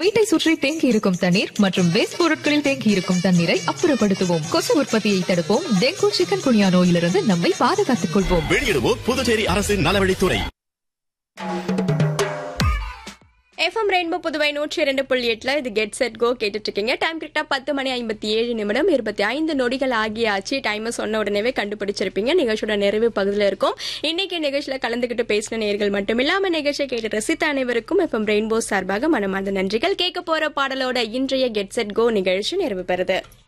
வீட்டை சுற்றி தேங்கி இருக்கும் தண்ணீர் மற்றும் வேஸ்ட் பொருட்களில் தேங்கி இருக்கும் தண்ணீரை அப்புறப்படுத்துவோம் கொசு உற்பத்தியை தடுப்போம் டெங்கு சிக்கன் குனியா நோயிலிருந்து நம்மை பாதுகாத்துக் கொள்வோம் வெளியிடுவோர் புதுச்சேரி அரசின் நலவழித்துறை எஃப்எம் ரெயின்போ புதுவை நூற்றி இரண்டு புள்ளி எட்டுல இது கெட் செட் கோ கேட்டுட்டு இருக்கீங்க டைம் கரெக்டா பத்து மணி ஐம்பத்தி ஏழு நிமிடம் இருபத்தி ஐந்து நொடிகள் ஆகியாச்சு டைம் சொன்ன உடனே கண்டுபிடிச்சிருப்பீங்க நிகழ்ச்சியோட நிறைவு பகுதியில் இருக்கும் இன்னைக்கு நிகழ்ச்சியில கலந்துகிட்டு பேசின நேர்கள் மட்டும் இல்லாம நிகழ்ச்சியை கேட்டு ரசித்த அனைவருக்கும் எஃப்எம் ரெயின்போ சார்பாக மனமார்ந்த நன்றிகள் கேட்க போற பாடலோட இன்றைய கெட் செட் கோ நிகழ்ச்சி நிறைவு பெறுது